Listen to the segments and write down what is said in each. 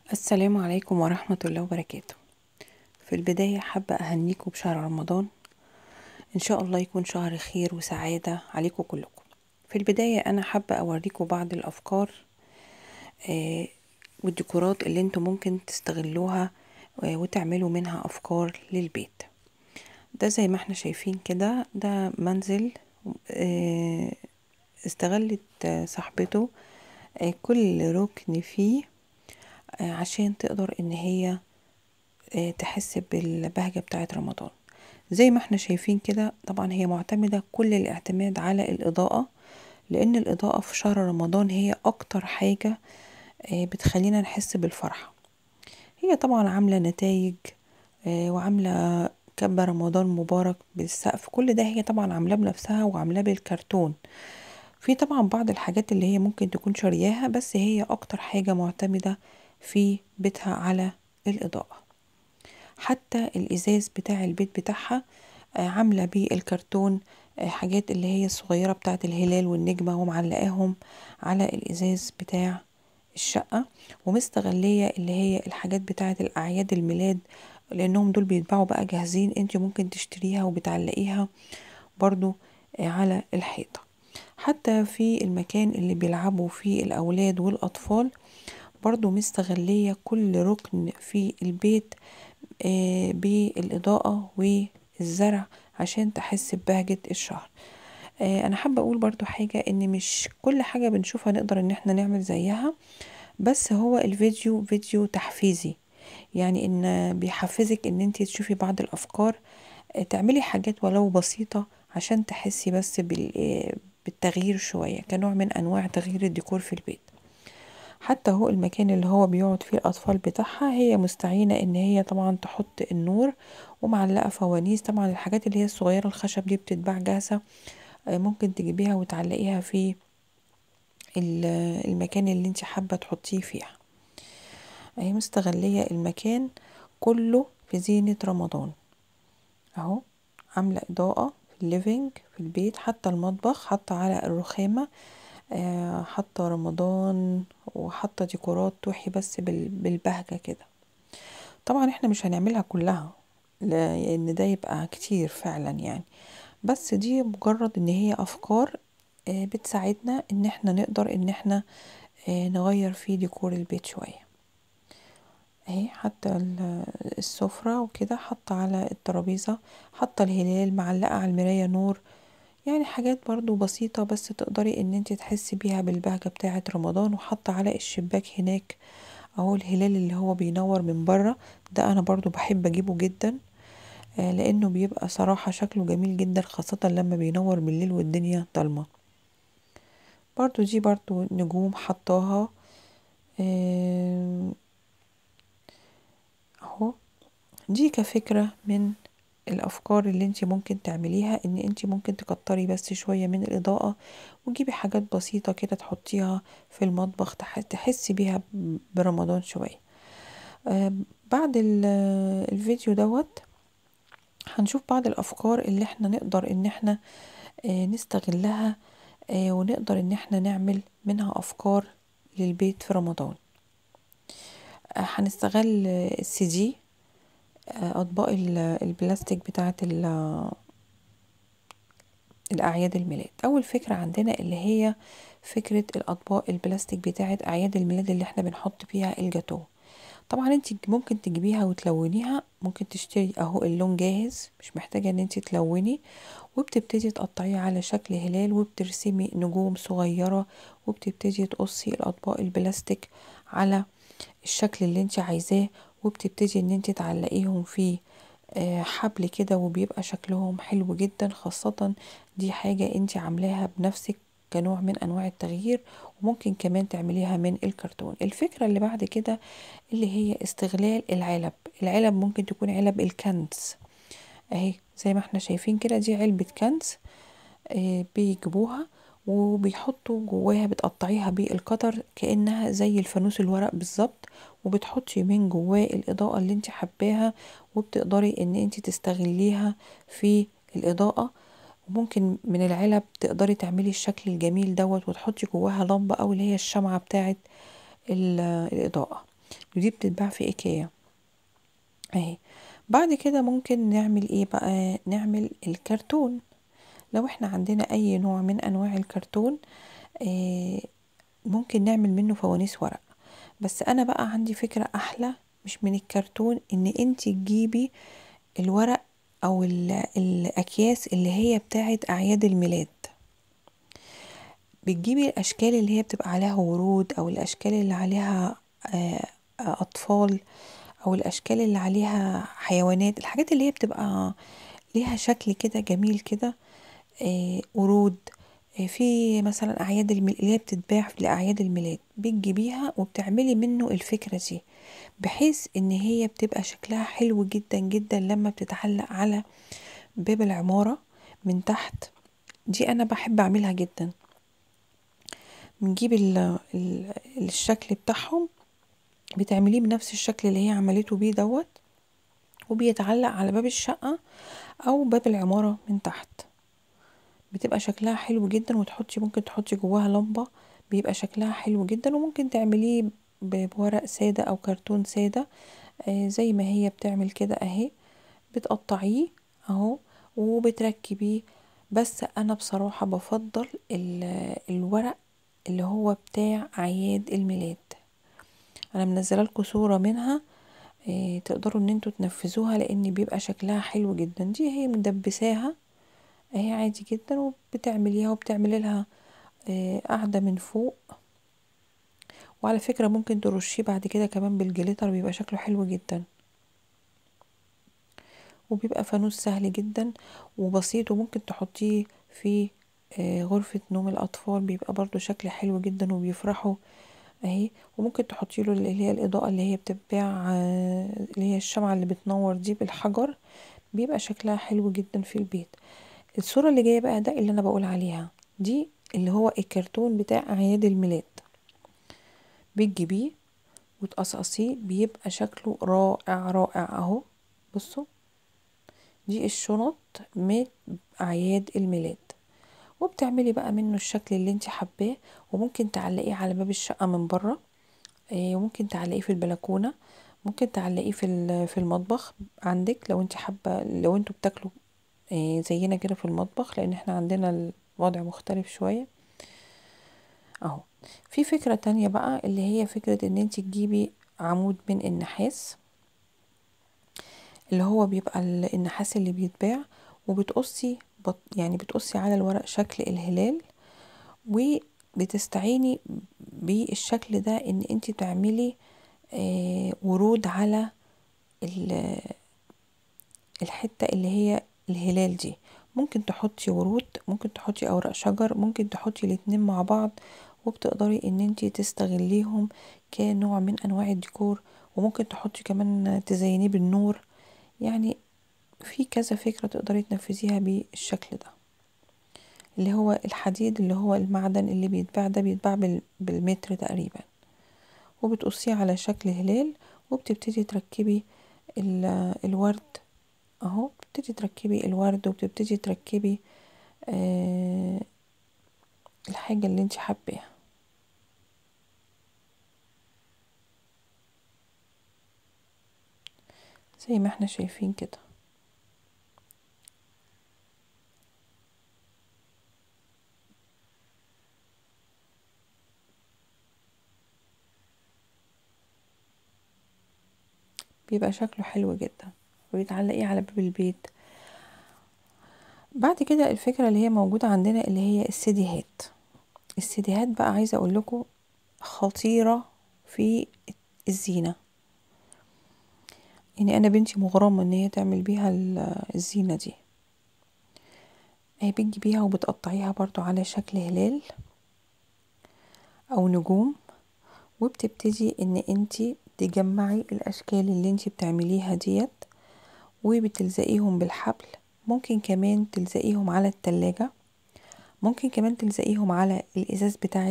السلام عليكم ورحمة الله وبركاته في البداية حابة أهنيكم بشهر رمضان إن شاء الله يكون شهر خير وسعادة عليكم كلكم في البداية أنا حابة أوريكم بعض الأفكار آه، والديكورات اللي انتوا ممكن تستغلوها آه، وتعملوا منها أفكار للبيت ده زي ما احنا شايفين كده ده منزل آه، استغلت آه، صاحبته آه، كل ركن فيه آه، عشان تقدر ان هي آه، تحس بالبهجة بتاعة رمضان زي ما احنا شايفين كده طبعا هي معتمدة كل الاعتماد على الإضاءة لأن الإضاءة في شهر رمضان هي أكتر حاجة آه، بتخلينا نحس بالفرحة هي طبعا عاملة نتائج وعاملة كب رمضان مبارك بالسقف كل ده هي طبعا عاملاه بنفسها وعاملاه بالكرتون في طبعا بعض الحاجات اللي هي ممكن تكون شارياها بس هي أكتر حاجة معتمدة في بيتها على الإضاءة حتى الإزاز بتاع البيت بتاعها آه، عاملة بيه الكرتون آه، حاجات اللي هي الصغيرة بتاعة الهلال والنجمة ومعلقاهم على الإزاز بتاع الشقة ومستغلية اللي هي الحاجات بتاعة الأعياد الميلاد لأنهم دول بيتباعوا بقى جاهزين انت ممكن تشتريها وبتعلقيها برضو آه، على الحيطة حتى في المكان اللي بيلعبوا فيه الأولاد والأطفال برضو مستغلية كل ركن في البيت آه، بالإضاءة والزرع عشان تحس ببهجة الشهر آه، أنا حابة أقول برضو حاجة إن مش كل حاجة بنشوفها نقدر إن احنا نعمل زيها بس هو الفيديو فيديو تحفيزي يعني إن بيحفزك إن انتي تشوفي بعض الأفكار آه، تعملي حاجات ولو بسيطة عشان تحسي بس بال- آه، بالتغيير شوية كنوع من أنواع تغيير الديكور في البيت حتى هو المكان اللي هو بيقعد فيه الأطفال بتاعها هي مستعينة إن هي طبعا تحط النور ومعلقة فوانيس طبعا الحاجات اللي هي الصغيرة الخشب دي بتتباع جاهزة آه، ممكن تجيبيها وتعلقيها في ال- المكان اللي انت حابة تحطيه فيها هي مستغلية المكان كله في زينة رمضان اهو عاملة إضاءة في الليفينج في البيت حتى المطبخ حتى على الرخامة آه، حاطة رمضان وحاطة ديكورات توحي بس بال- بالبهجة كده طبعا احنا مش هنعملها كلها لان ده يبقى كتير فعلا يعني بس دي مجرد ان هي افكار آه، بتساعدنا ان احنا نقدر ان احنا آه، نغير في ديكور البيت شوية اهي حتى ال- السفرة وكده حاطة على الترابيزة حاطة الهلال معلقة على المراية نور يعني حاجات برضو بسيطة بس تقدري ان انت تحسي بيها بالبهجة بتاعة رمضان وحاطة على الشباك هناك اهو الهلال اللي هو بينور من بره ده انا برضو بحب اجيبه جدا آه، لانه بيبقى صراحة شكله جميل جدا خاصة لما بينور بالليل والدنيا ضلمة برضو دي برضو نجوم حطاها آم، اهو دي كفكرة من الافكار اللي انت ممكن تعمليها ان انت ممكن تكتري بس شوية من الاضاءة وتجيبي حاجات بسيطة كده تحطيها في المطبخ تح- تحسي بيها ب- برمضان شوية آه، بعد ال- الفيديو دوت هنشوف بعض الافكار اللي احنا نقدر ان احنا آه، نستغلها آه، ونقدر ان احنا نعمل منها افكار للبيت في رمضان آه، هنستغل السي دي اطباق ال- البلاستيك بتاعه ال- الاعياد الميلاد اول فكره عندنا اللي هي فكره الاطباق البلاستيك بتاعه اعياد الميلاد اللي احنا بنحط فيها الجاتو طبعا انت ممكن تجيبيها وتلونيها ممكن تشتري اهو اللون جاهز مش محتاجه ان انت تلوني وبتبتدي تقطعيه على شكل هلال وبترسمي نجوم صغيره وبتبتدي تقصي الاطباق البلاستيك على الشكل اللي انت عايزاه وبتبتدي ان انت تعلقيهم في آه، حبل كده وبيبقى شكلهم حلو جدا خاصة دي حاجة انت عاملاها بنفسك كنوع من انواع التغيير وممكن كمان تعمليها من الكرتون الفكرة اللي بعد كده اللي هي استغلال العلب العلب ممكن تكون علب الكنز اهي زي ما احنا شايفين كده دي علبة كنز آه، بيجيبوها وبيحطوا جواها بتقطعيها بالقطر كأنها زي الفانوس الورق بالظبط وبتحطي من جواه الإضاءة اللي انت حباها وبتقدري ان انت تستغليها في الإضاءة وممكن من العلب تقدري تعملي الشكل الجميل دوت وتحطي جواها لمبة او اللي هي الشمعة بتاعت ال- الإضاءة ودي بتتباع في ايكيا اهي بعد كده ممكن نعمل ايه بقى نعمل الكرتون لو احنا عندنا اي نوع من انواع الكرتون آه ممكن نعمل منه فوانيس ورق بس انا بقى عندي فكرة احلى مش من الكرتون ان انتي تجيبي الورق او الاكياس اللي هي بتاعت اعياد الميلاد بتجيبي الاشكال اللي هي بتبقى عليها ورود او الاشكال اللي عليها آه اطفال او الاشكال اللي عليها حيوانات الحاجات اللي هي بتبقى ليها شكل كده جميل كده آه ورود آه في مثلا اعياد الميلاد اللي هي بتتباع لاعياد الميلاد بتجيبيها وبتعملي منه الفكرة دي بحيث ان هي بتبقى شكلها حلو جدا جدا لما بتتعلق على باب العمارة من تحت دي انا بحب اعملها جدا بنجيب الشكل بتاعهم بتعمليه بنفس الشكل اللي هي عملته بيه دوت وبيتعلق على باب الشقة او باب العمارة من تحت بتبقى شكلها حلو جدا وتحطي ممكن تحطي جواها لمبة بيبقى شكلها حلو جدا وممكن تعمليه بورق سادة او كرتون سادة آه زي ما هي بتعمل كده اهي بتقطعيه اهو وبتركبيه بس انا بصراحة بفضل الورق اللي هو بتاع اعياد الميلاد انا منزله لكم صوره منها إيه تقدروا ان انتوا تنفذوها لان بيبقى شكلها حلو جدا دي هي مدبساها اهي عادي جدا وبتعمليها وبتعملي لها إيه قاعده من فوق وعلى فكره ممكن ترشيه بعد كده كمان بالجليتر بيبقى شكله حلو جدا وبيبقى فانوس سهل جدا وبسيط وممكن تحطيه في إيه غرفة نوم الأطفال بيبقى برضو شكل حلو جدا وبيفرحوا اهي وممكن تحطي له اللي هي الاضاءه اللي هي بتتباع اللي هي الشمعه اللي بتنور دي بالحجر بيبقى شكلها حلو جدا في البيت الصوره اللي جايه بقى ده اللي انا بقول عليها دي اللي هو الكرتون بتاع اعياد الميلاد بتجيبيه وتقصقصيه بيبقى شكله رائع رائع اهو بصوا دي الشنط من اعياد الميلاد وبتعملي بقى منه الشكل اللي انت حباه وممكن تعلقيه على باب الشقة من بره وممكن تعلقيه في البلكونة ممكن تعلقيه في في المطبخ عندك لو انت حابة لو انتوا بتاكلوا زينا كده في المطبخ لان احنا عندنا الوضع مختلف شوية اهو في فكرة تانية بقى اللي هي فكرة ان انت تجيبي عمود من النحاس اللي هو بيبقى النحاس اللي بيتباع وبتقصي يعني بتقصي على الورق شكل الهلال وبتستعيني بالشكل ده ان انت تعملي آه ورود على الحتة اللي هي الهلال دي ممكن تحطي ورود ممكن تحطي اوراق شجر ممكن تحطي الاتنين مع بعض وبتقدري ان انت تستغليهم كنوع من انواع الديكور وممكن تحطي كمان تزينيه بالنور يعني في كذا فكرة تقدري تنفذيها بالشكل ده اللي هو الحديد اللي هو المعدن اللي بيتباع ده بيتباع بالمتر تقريبا وبتقصيه على شكل هلال وبتبتدي تركبي الورد اهو بتبتدي تركبي الورد وبتبتدي تركبي آه الحاجة اللي انت حباها زي ما احنا شايفين كده بيبقى شكله حلو جدا ويتعلقيه على باب البيت بعد كده الفكرة اللي هي موجودة عندنا اللي هي السيديهات السيديهات بقى عايزة اقول لكم خطيرة في الزينة يعني انا بنتي مغرمة ان هي تعمل بيها الزينة دي هي بتجيبيها وبتقطعيها برضو على شكل هلال او نجوم وبتبتدي ان انتي تجمعي الاشكال اللي انتي بتعمليها ديت وبتلزقيهم بالحبل ممكن كمان تلزقيهم على التلاجة ممكن كمان تلزقيهم على الازاز بتاع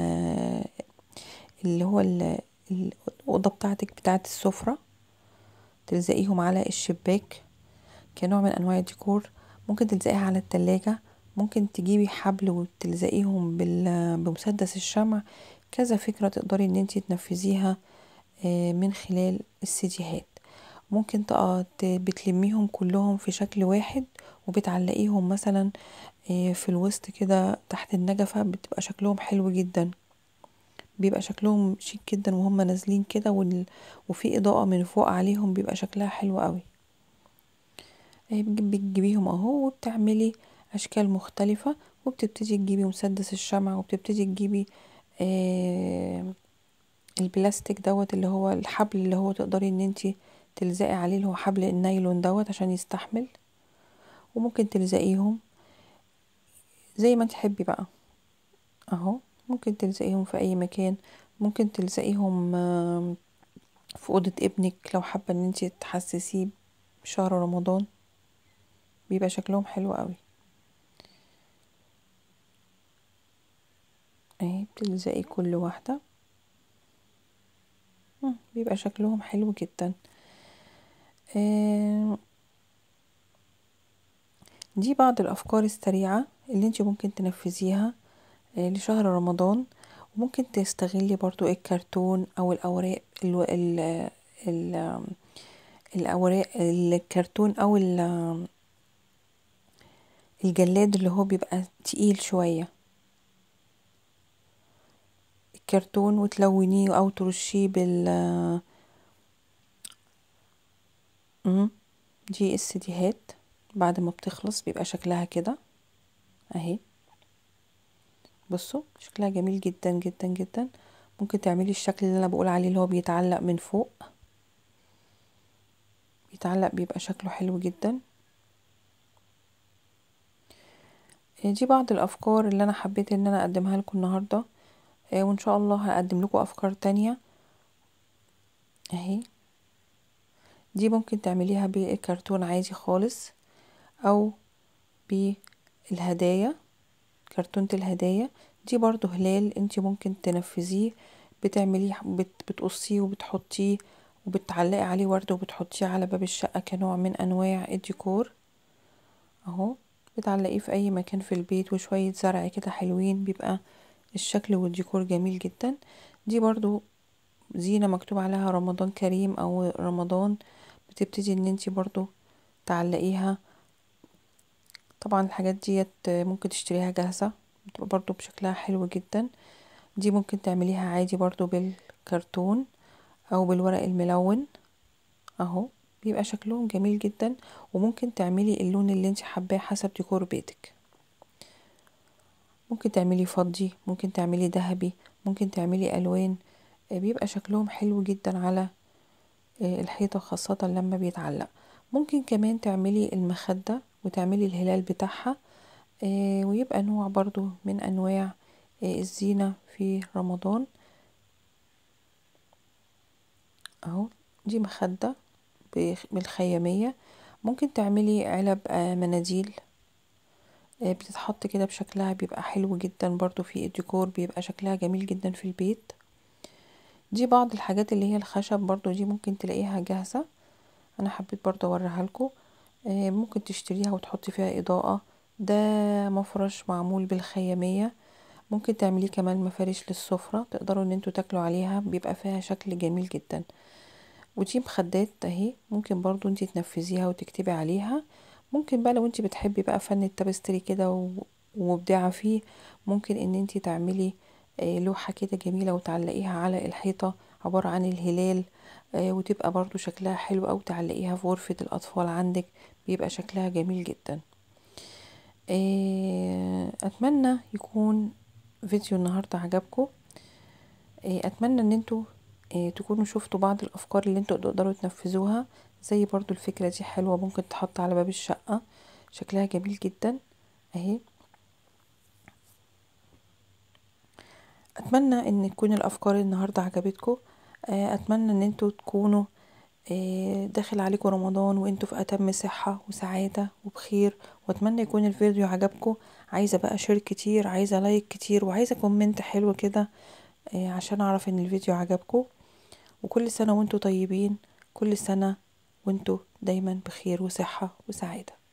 اللي هو الاوضه بتاعتك بتاعه السفره تلزقيهم على الشباك كنوع من انواع الديكور ممكن تلزقيها على التلاجة ممكن تجيبي حبل وتلزقيهم بمسدس الشمع كذا فكرة تقدري ان انتي تنفذيها من خلال السيديهات ممكن بتلميهم كلهم في شكل واحد وبتعلقيهم مثلا في الوسط كده تحت النجفة بتبقى شكلهم حلو جدا بيبقى شكلهم شيك جدا وهم نازلين كده وال... وفي اضاءة من فوق عليهم بيبقى شكلها حلو قوي بتجيبيهم اهو وبتعملي اشكال مختلفة وبتبتدي تجيبي مسدس الشمع وبتبتدي تجيبي آه البلاستيك دوت اللي هو الحبل اللي هو تقدري ان انتي تلزقي عليه اللي هو حبل النايلون دوت عشان يستحمل وممكن تلزقيهم زي ما تحبي بقى اهو ممكن تلزقيهم في اي مكان ممكن تلزقيهم في اوضة ابنك لو حابة ان انتي تحسسيه بشهر رمضان بيبقى شكلهم حلو قوي اهي بتلزقي كل واحدة بيبقى شكلهم حلو جدا دي بعض الافكار السريعة اللي انتي ممكن تنفذيها لشهر رمضان وممكن تستغلي برضو الكرتون او الاوراق ال ال ال الاوراق الكرتون او الجلاد اللي هو بيبقى تقيل شوية الكرتون وتلونيه او ترشيه بال دي السيديهات بعد ما بتخلص بيبقى شكلها كده اهي بصوا شكلها جميل جدا جدا جدا ممكن تعملي الشكل اللي انا بقول عليه اللي هو بيتعلق من فوق بيتعلق بيبقى شكله حلو جدا دي بعض الافكار اللي انا حبيت ان انا اقدمها لكم النهارده وان شاء الله هقدم لكم افكار تانية اهي دي ممكن تعمليها بالكرتون عادي خالص او بالهدايا كرتونة الهدايا دي برضو هلال انتي ممكن تنفذيه بتعمليه بت بتقصيه وبتحطيه وبتعلقي عليه ورد وبتحطيه على باب الشقة كنوع من انواع الديكور اهو بتعلقيه في اي مكان في البيت وشوية زرع كده حلوين بيبقى الشكل والديكور جميل جدا دي برضو زينة مكتوب عليها رمضان كريم او رمضان بتبتدي ان انتي برضو تعلقيها طبعا الحاجات ديت ممكن تشتريها جاهزة بتبقى برضو بشكلها حلو جدا دي ممكن تعمليها عادي برضو بالكرتون او بالورق الملون اهو بيبقى شكلهم جميل جدا وممكن تعملي اللون اللي انت حباه حسب ديكور بيتك ممكن تعملي فضي ممكن تعملي ذهبي ممكن تعملي الوان بيبقى شكلهم حلو جدا على الحيطة خاصة لما بيتعلق ممكن كمان تعملي المخدة وتعملي الهلال بتاعها ويبقى نوع برضو من انواع الزينة في رمضان اهو دي مخدة بالخيامية ممكن تعملي علب مناديل بتتحط كده بشكلها بيبقى حلو جدا برضو في الديكور بيبقى شكلها جميل جدا في البيت دي بعض الحاجات اللي هي الخشب برضو دي ممكن تلاقيها جاهزة انا حبيت برضو اوريها لكم ممكن تشتريها وتحطي فيها اضاءة ده مفرش معمول بالخيامية ممكن تعمليه كمان مفارش للسفرة تقدروا ان انتوا تاكلوا عليها بيبقى فيها شكل جميل جدا ودي مخدات اهي ممكن برضو انتي تنفذيها وتكتبي عليها ممكن بقى لو انتي بتحبي بقى فن التبستري كده ومبدعة فيه ممكن ان انتي تعملي لوحة كده جميلة وتعلقيها على الحيطة عبارة عن الهلال وتبقى برضو شكلها حلو او تعلقيها في غرفة الاطفال عندك بيبقى شكلها جميل جدا اتمنى يكون فيديو النهاردة عجبكم اتمنى ان انتوا تكونوا شفتوا بعض الافكار اللي انتوا تقدروا تنفذوها زي برضو الفكرة دي حلوة ممكن تحط على باب الشقة شكلها جميل جدا اهي اتمنى ان تكون الافكار النهاردة عجبتكم اتمنى ان انتوا تكونوا داخل عليكم رمضان وانتوا في اتم صحة وسعادة وبخير واتمنى يكون الفيديو عجبكم عايزة بقى شير كتير عايزة لايك كتير وعايزة كومنت حلو كده عشان اعرف ان الفيديو عجبكم وكل سنة وانتوا طيبين كل سنة وانتوا دايما بخير وصحة وسعادة